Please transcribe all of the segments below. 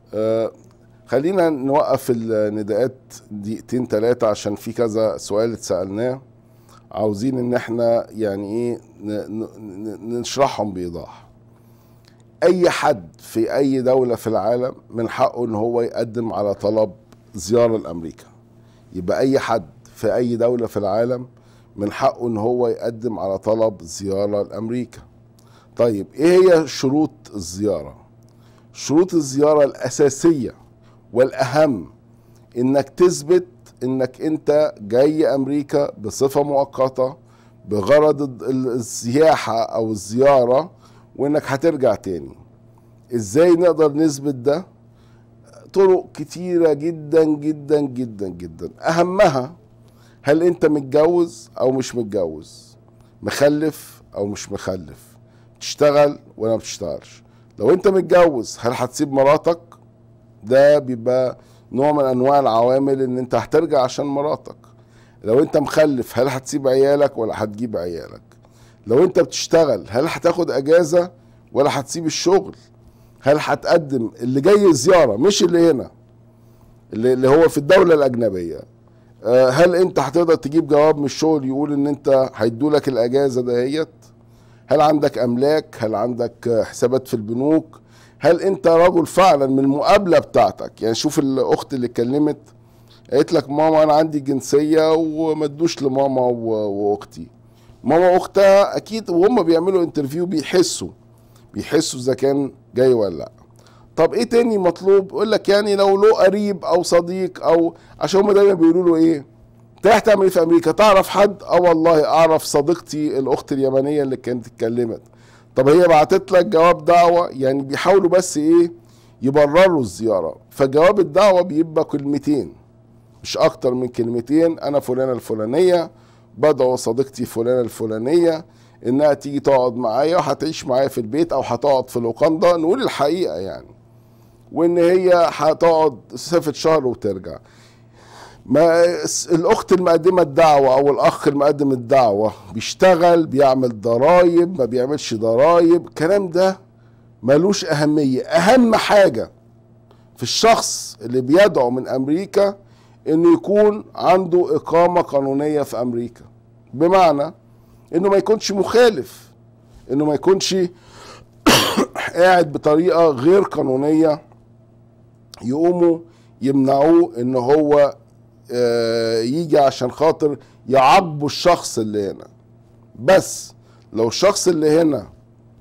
آه خلينا نوقف النداءات دقيقتين ثلاثة عشان في كذا سؤال اتسألناه عاوزين ان احنا يعني ايه ن- ن- نشرحهم بإيضاح اي حد في اي دولة في العالم من حقه ان هو يقدم على طلب زيارة لامريكا يبقى اي حد في اي دولة في العالم من حقه ان هو يقدم على طلب زيارة لامريكا طيب ايه هي شروط الزيارة شروط الزيارة الاساسية والاهم انك تثبت انك انت جاي امريكا بصفة مؤقتة بغرض الد- ال- السياحة او الزيارة وانك هترجع تاني ازاي نقدر نثبت ده طرق كتيرة جدا جدا جدا جدا اهمها هل انت متجوز او مش متجوز مخلف او مش مخلف بتشتغل ولا ما بتشتغلش لو انت متجوز هل هتسيب مراتك ده بيبقى نوع من انواع العوامل ان انت هترجع عشان مراتك لو انت مخلف هل هتسيب عيالك ولا هتجيب عيالك لو انت بتشتغل هل هتاخد اجازة ولا هتسيب الشغل هل هتقدم اللي جاي زيارة مش اللي هنا اللي اللي هو في الدولة الأجنبية آه، هل انت هتقدر تجيب جواب من الشغل يقول ان انت هيدولك الاجازة دهيت هل عندك املاك هل عندك آه، حسابات في البنوك هل انت رجل فعلا من المقابلة بتاعتك يعني شوف الاخت اللي اتكلمت قالت لك ماما انا عندي جنسية وما ادوش لماما و- واختي ماما واختها اكيد وهم بيعملوا انترفيو بيحسوا بيحسوا اذا كان جاي ولا لا طب ايه تاني مطلوب يقول لك يعني لو له قريب او صديق او عشان هم دايما بيقولوا له ايه انت رايح تعمل ايه في امريكا تعرف حد اه والله اعرف صديقتي الاخت اليمنيه اللي كانت اتكلمت طب هي بعتت لك جواب دعوه يعني بيحاولوا بس ايه يبرروا الزياره فجواب الدعوه بيبقى كلمتين مش اكتر من كلمتين انا فلانه الفلانيه بدعو صديقتي فلانه الفلانيه انها تيجي تقعد معايا وهتعيش معايا في البيت او هتقعد في لوكاندا نقول الحقيقه يعني وان هي هتقعد صفة شهر وترجع ما الاخت المقدمه الدعوه او الاخ المقدم الدعوه بيشتغل بيعمل ضرايب ما بيعملش ضرايب الكلام ده ملوش اهميه اهم حاجه في الشخص اللي بيدعو من امريكا انه يكون عنده اقامه قانونيه في امريكا بمعنى انه ما يكونش مخالف انه ما يكونش قاعد بطريقه غير قانونيه يقوموا يمنعوه ان هو آه، يجي عشان خاطر يعاقبوا الشخص اللي هنا بس لو الشخص اللي هنا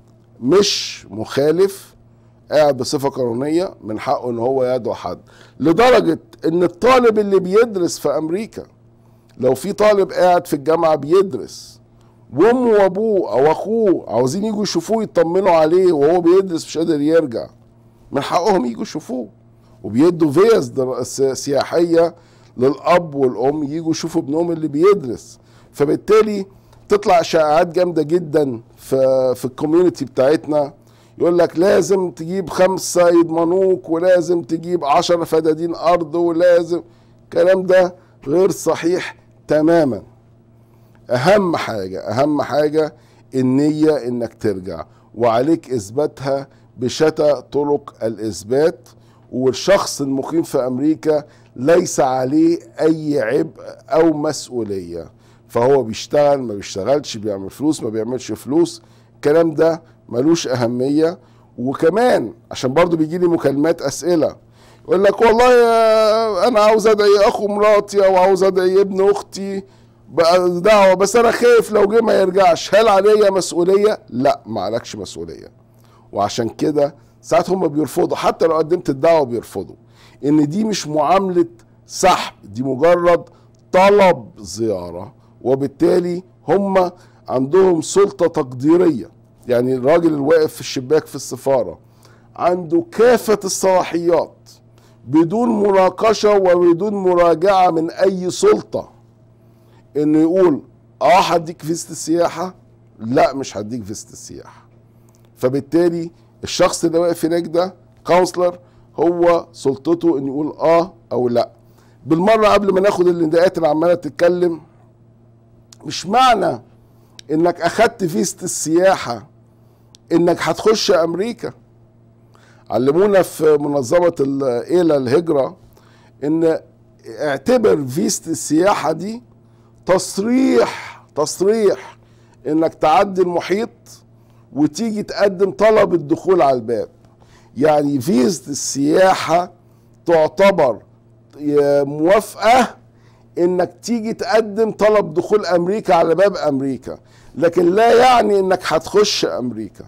مش مخالف قاعد بصفة قانونية من حقه ان هو يدعو حد لدرجة ان الطالب اللي بيدرس في امريكا لو في طالب قاعد في الجامعة بيدرس وامه وابوه او اخوه عاوزين يجوا يشوفوه يطمنوا عليه وهو بيدرس مش قادر يرجع من حقهم يجوا يشوفوه وبيدوا فيز در- س- سياحيه للاب والام يجوا يشوفوا ابنهم اللي بيدرس فبالتالي تطلع شائعات جامده جدا في في الكوميونتي بتاعتنا يقول لك لازم تجيب خمسه يضمنوك ولازم تجيب عشر فدادين ارض ولازم الكلام ده غير صحيح تماما اهم حاجه اهم حاجه النيه انك ترجع وعليك اثباتها بشتى طرق الاثبات والشخص المقيم في امريكا ليس عليه اي عبء او مسؤوليه فهو بيشتغل ما بيشتغلش بيعمل فلوس ما بيعملش فلوس الكلام ده ملوش اهميه وكمان عشان برضو بيجي لي مكالمات اسئله يقول لك والله يا- انا عاوز ادعي اخو مراتي او عاوز ادعي ابن اختي بقى دعوه بس انا خايف لو جه ما يرجعش هل عليا مسؤوليه لا ما عليكش مسؤوليه وعشان كده ساعات هم بيرفضوا حتى لو قدمت الدعوه بيرفضوا ان دي مش معامله سحب دي مجرد طلب زياره وبالتالي هم عندهم سلطه تقديريه يعني الراجل اللي واقف في الشباك في السفاره عنده كافه الصلاحيات بدون مناقشه وبدون مراجعه من اي سلطه انه يقول اه هديك فيزة السياحة لا مش هديك فيزة السياحة فبالتالي الشخص اللي واقف هناك ده كونسلر هو سلطته انه يقول اه او لا بالمرة قبل ما ناخد النداءات اللي عمالة تتكلم مش معنى انك اخدت فيزة السياحة انك هتخش امريكا علمونا في منظمه الى الهجره ان اعتبر فيزة السياحه دي تصريح تصريح انك تعدي المحيط وتيجي تقدم طلب الدخول على الباب يعني فيزة السياحة تعتبر موافقة انك تيجي تقدم طلب دخول امريكا على باب امريكا لكن لا يعني انك هتخش امريكا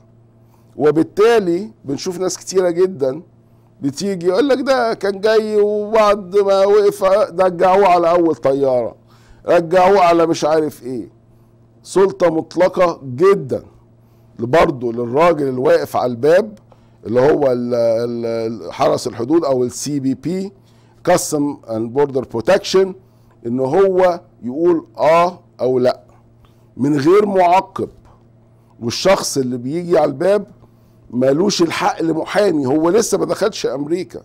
وبالتالي بنشوف ناس كتيرة جدا بتيجي يقول لك ده كان جاي وبعد ما وقف رجعوه على اول طيارة رجعوه على مش عارف ايه سلطة مطلقة جدا برضه للراجل اللي واقف على الباب اللي هو ال- ال- حرس الحدود او السي بي بي كاستم اند بوردر بروتكشن ان هو يقول اه او لا من غير معقب والشخص اللي بيجي على الباب مالوش الحق لمحامي هو لسه ما دخلش امريكا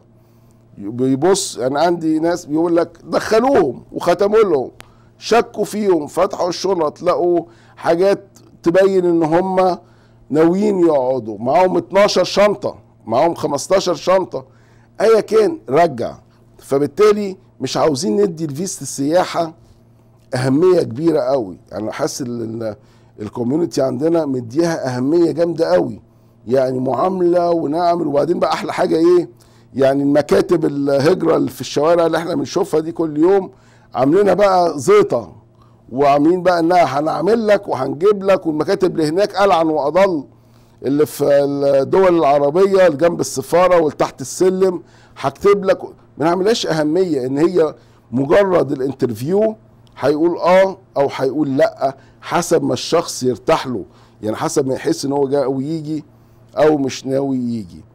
بيبص يعني عندي ناس بيقول لك دخلوهم وختموا لهم شكوا فيهم فتحوا الشنط لقوا حاجات تبين ان هم ناويين يقعدوا معاهم 12 شنطه معاهم 15 شنطه ايا كان رجع فبالتالي مش عاوزين ندي لفيزة السياحه اهميه كبيره قوي يعني حاسس ان الكوميونتي عندنا مديها اهميه جامده قوي يعني معامله ونعمل وبعدين بقى احلى حاجه ايه يعني المكاتب الهجره اللي في الشوارع اللي احنا بنشوفها دي كل يوم عاملينها بقى زيطه وعاملين بقى انها هنعمل لك وهنجيب لك والمكاتب اللي هناك العن واضل اللي في الدول العربيه اللي جنب السفاره والتحت السلم هكتب لك ما نعملهاش اهميه ان هي مجرد الانترفيو هيقول اه او هيقول لا حسب ما الشخص يرتاح له يعني حسب ما يحس ان هو جاي يجي او مش ناوي يجي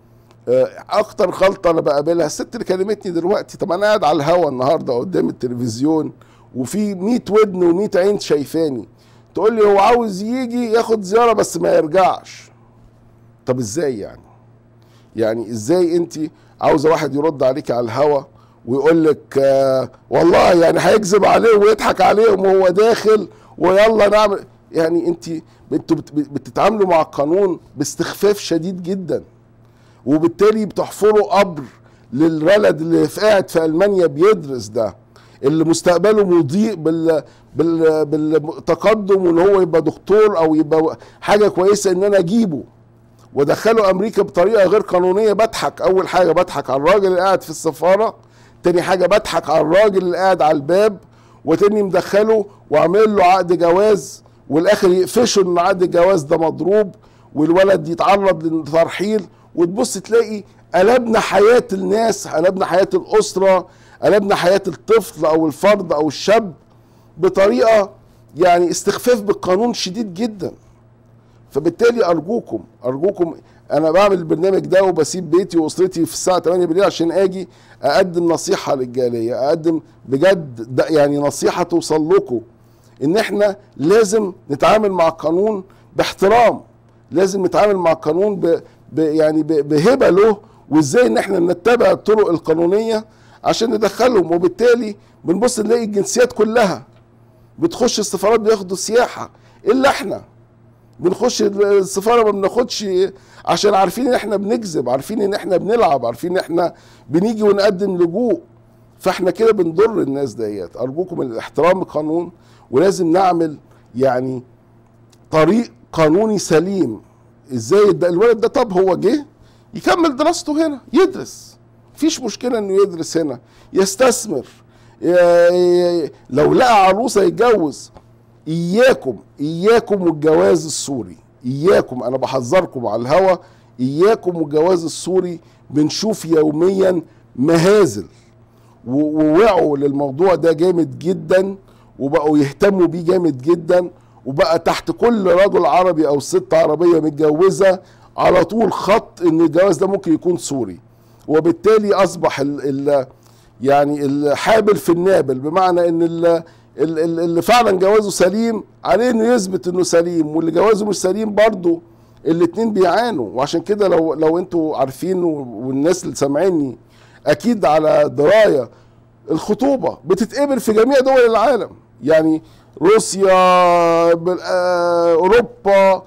اكتر غلطه انا بقابلها الست اللي كلمتني دلوقتي طب انا قاعد على الهوا النهارده قدام التلفزيون وفي 100 ودن و100 عين شايفاني تقول لي هو عاوز يجي ياخد زياره بس ما يرجعش طب ازاي يعني يعني ازاي انت عاوزه واحد يرد عليك على الهوا ويقول لك آه والله يعني هيكذب عليهم ويضحك عليهم وهو داخل ويلا نعمل يعني انت انتوا بتتعاملوا مع القانون باستخفاف شديد جدا وبالتالي بتحفروا قبر للولد اللي قاعد في المانيا بيدرس ده اللي مستقبله مضيء بال بال بالتقدم وان هو يبقى دكتور او يبقى حاجه كويسه ان انا اجيبه وادخله امريكا بطريقه غير قانونيه بضحك اول حاجه بضحك على الراجل اللي قاعد في السفاره تاني حاجه بضحك على الراجل اللي قاعد على الباب وتاني مدخله وعامل له عقد جواز والاخر يقفشوا ان عقد الجواز ده مضروب والولد يتعرض للترحيل وتبص تلاقي قلبنا حياه الناس قلبنا حياه الاسره قلبنا حياه الطفل او الفرد او الشاب بطريقه يعني استخفاف بالقانون شديد جدا فبالتالي ارجوكم ارجوكم انا بعمل البرنامج ده وبسيب بيتي واسرتي في الساعه 8 بالليل عشان اجي اقدم نصيحه للجاليه اقدم بجد يعني نصيحه توصل لكم ان احنا لازم نتعامل مع القانون باحترام لازم نتعامل مع القانون ب ب يعني ب بهبه له وازاي ان احنا نتبع الطرق القانونيه عشان ندخلهم وبالتالي بنبص نلاقي الجنسيات كلها بتخش السفارات بياخدوا سياحه الا احنا بنخش السفاره ما بناخدش عشان عارفين ان احنا بنكذب عارفين ان احنا بنلعب عارفين ان احنا بنيجي ونقدم لجوء فاحنا كده بنضر الناس ديت ارجوكم الاحترام القانون ولازم نعمل يعني طريق قانوني سليم ازاي الولد ده طب هو جه يكمل دراسته هنا يدرس مفيش مشكله انه يدرس هنا يستثمر لو لقى عروسه يتجوز اياكم اياكم والجواز السوري اياكم انا بحذركم على الهوا اياكم والجواز السوري بنشوف يوميا مهازل ووعوا للموضوع ده جامد جدا وبقوا يهتموا بيه جامد جدا وبقى تحت كل رجل عربي او ست عربيه متجوزه على طول خط ان الجواز ده ممكن يكون سوري وبالتالي اصبح ال ال يعني الحابل في النابل بمعنى ان ال اللي فعلا جوازه سليم عليه انه يثبت انه سليم واللي جوازه مش سليم برضه الاتنين بيعانوا وعشان كده لو لو انتوا عارفين والناس اللي سامعيني اكيد على درايه الخطوبه بتتقبل في جميع دول العالم يعني روسيا اوروبا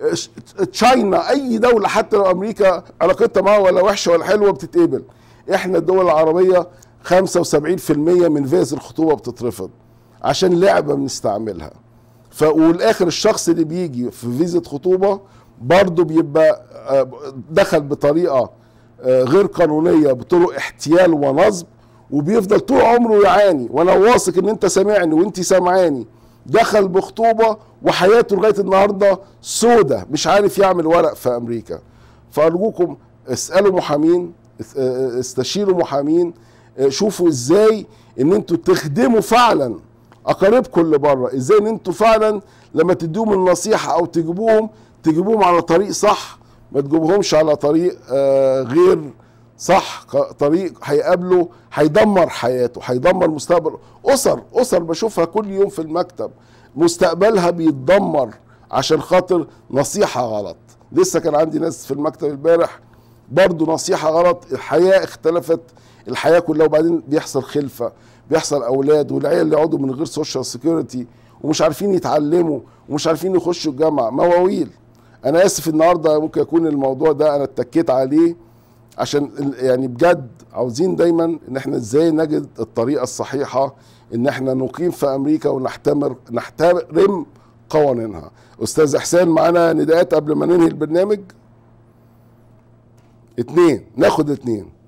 تشاينا اي دوله حتى لو امريكا علاقتها معاها ولا وحشه ولا حلوه بتتقبل احنا الدول العربيه 75% من فيز الخطوبه بتترفض عشان لعبه بنستعملها ف والاخر الشخص اللي بيجي في فيزا خطوبه برضه بيبقى آه، دخل بطريقه آه، غير قانونيه بطرق احتيال ونصب وبيفضل طول عمره يعاني وانا واثق ان انت سامعني وانت سامعاني دخل بخطوبه وحياته لغايه النهارده سودة مش عارف يعمل ورق في امريكا فارجوكم اسالوا محامين اس- آه، استشيروا محامين آه، شوفوا ازاي ان انتوا تخدموا فعلا اقاربكم اللي بره ازاي ان انتوا فعلا لما تديهم النصيحه او تجيبوهم تجيبوهم على طريق صح ما تجيبوهمش على طريق آه، غير صح ق- طريق هيقابله هيدمر حياته هيدمر مستقبل اسر اسر بشوفها كل يوم في المكتب مستقبلها بيتدمر عشان خاطر نصيحه غلط لسه كان عندي ناس في المكتب امبارح برضه نصيحه غلط الحياه اختلفت الحياه كلها وبعدين بيحصل خلفه بيحصل اولاد والعيال اللي يقعدوا من غير سوشيال سيكيورتي ومش عارفين يتعلموا ومش عارفين يخشوا الجامعه مواويل انا اسف النهارده ممكن يكون الموضوع ده انا اتكيت عليه عشان ال- يعني بجد عاوزين دايما ان احنا ازاي نجد الطريقه الصحيحه ان احنا نقيم في امريكا ونحتمر نحترم قوانينها استاذ احسان معانا نداءات قبل ما ننهي البرنامج اتنين ناخد اتنين